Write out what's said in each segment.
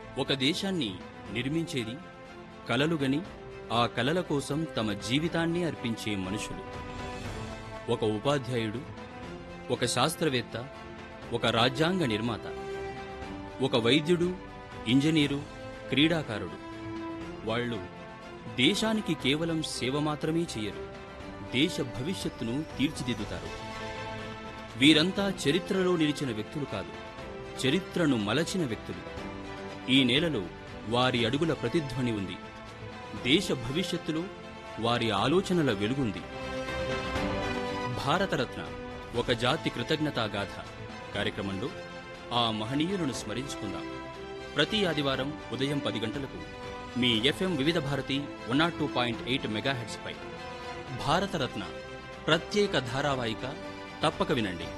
ఒక దేశాన్ని నిర్మించేది కలలుగని ఆ కలల కోసం తమ జీవితాన్ని అర్పించే మనుషులు ఒక ఉపాధ్యాయుడు ఒక శాస్త్రవేత్త ఒక రాజ్యాంగ నిర్మాత ఒక వైద్యుడు ఇంజనీరు క్రీడాకారుడు వాళ్ళు దేశానికి కేవలం సేవ మాత్రమే చేయరు దేశ భవిష్యత్తును తీర్చిదిద్దుతారు వీరంతా చరిత్రలో నిలిచిన వ్యక్తులు కాదు చరిత్రను మలచిన వ్యక్తులు ఈ నేలలో వారి అడుగుల ప్రతిధ్వని ఉంది దేశ భవిష్యత్తులో వారి ఆలోచనల వెలుగుంది భారతరత్న ఒక జాతి కృతజ్ఞతాగాథ కార్యక్రమంలో ఆ మహనీయులను స్మరించుకుందాం ప్రతి ఆదివారం ఉదయం పది గంటలకు మీ FM Vividh Bharati one naught two point eight మెగాహెడ్స్పై భారతరత్న ప్రత్యేక ధారావాహిక తప్పక వినండి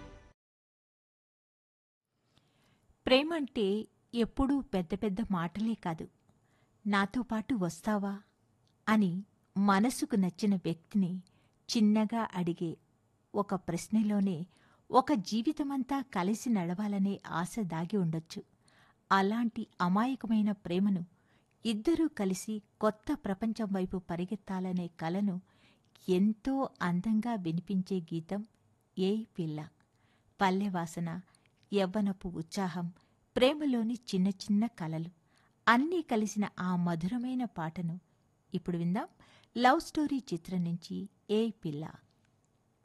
ప్రేమ అంటే ఎప్పుడూ పెద్ద పెద్ద మాటలే కాదు నాతో పాటు వస్తావా అని మనసుకు నచ్చిన వ్యక్తిని చిన్నగా అడిగే ఒక ప్రశ్నలోనే ఒక జీవితమంతా కలిసి నడవాలనే ఆశ దాగి ఉండొచ్చు అలాంటి అమాయకమైన ప్రేమను ఇద్దరూ కలిసి కొత్త ప్రపంచం వైపు పరిగెత్తాలనే కలను ఎంతో అందంగా వినిపించే గీతం ఏ పిల్ల పల్లెవాసన యవ్వనపు ఉత్సాహం ప్రేమలోని చిన్న చిన్న కలలు అన్నీ కలిసిన ఆ మధురమైన పాటను ఇప్పుడు విందాం లవ్ స్టోరీ చిత్రం నుంచి ఏ పిల్ల